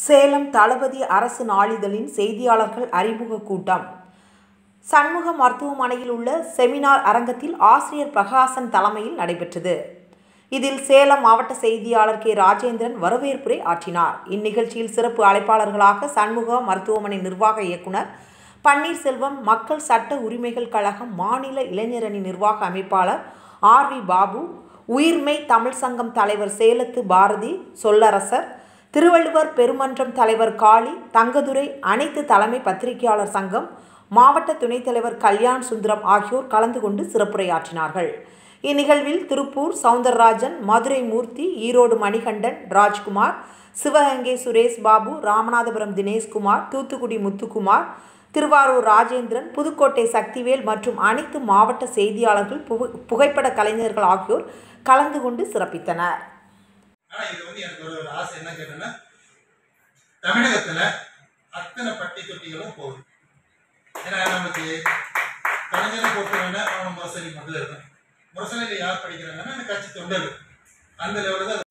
சேலம் தளபதி அரசு நாளிதழின் செய்தியாளர்கள் அறிமுக கூட்டம் சண்முக மருத்துவமனையில் உள்ள செமினார் அரங்கத்தில் ஆசிரியர் பிரகாசன் தலைமையில் நடைபெற்றது இதில் சேலம் மாவட்ட செய்தியாளர் கே ராஜேந்திரன் வரவேற்புரை ஆற்றினார் இந்நிகழ்ச்சியில் சிறப்பு அழைப்பாளர்களாக சண்முக மருத்துவமனை நிர்வாக இயக்குனர் பன்னீர்செல்வம் மக்கள் சட்ட உரிமைகள் கழகம் மாநில இளைஞரணி நிர்வாக அமைப்பாளர் ஆர் வி பாபு உயிர்மை தமிழ் சங்கம் தலைவர் சேலத்து பாரதி சொல்லரசர் திருவள்ளுவர் பெருமன்றம் தலைவர் காளி தங்கதுரை அனைத்து தலைமை பத்திரிகையாளர் சங்கம் மாவட்ட துணைத் தலைவர் கல்யாண் சுந்தரம் ஆகியோர் கலந்து கொண்டு சிறப்புரையாற்றினார்கள் இந்நிகழ்வில் திருப்பூர் சவுந்தரராஜன் மதுரை மூர்த்தி ஈரோடு மணிகண்டன் ராஜ்குமார் சிவகங்கை சுரேஷ் பாபு ராமநாதபுரம் தினேஷ்குமார் தூத்துக்குடி முத்துக்குமார் திருவாரூர் ராஜேந்திரன் புதுக்கோட்டை சக்திவேல் மற்றும் அனைத்து மாவட்ட செய்தியாளர்கள் புகு- புகைப்பட கலைஞர்கள் ஆகியோர் கலந்து கொண்டு சிறப்பித்தனர் ஆனா இது வந்து எனக்கு ஒரு ஒரு ஆசை என்ன கேட்டேன்னா தமிழகத்துல அத்தனை பட்டி தொட்டிகளும் போகுது ஏன்னா நமக்கு கலைஞரை போட்டு வேணா அவன் முரசொலி மட்டும் இருக்கும் முரசொலியில் யார் படிக்கிறாங்கன்னா அந்த கட்சி தொண்டர்கள் அந்த லெவலில் தான்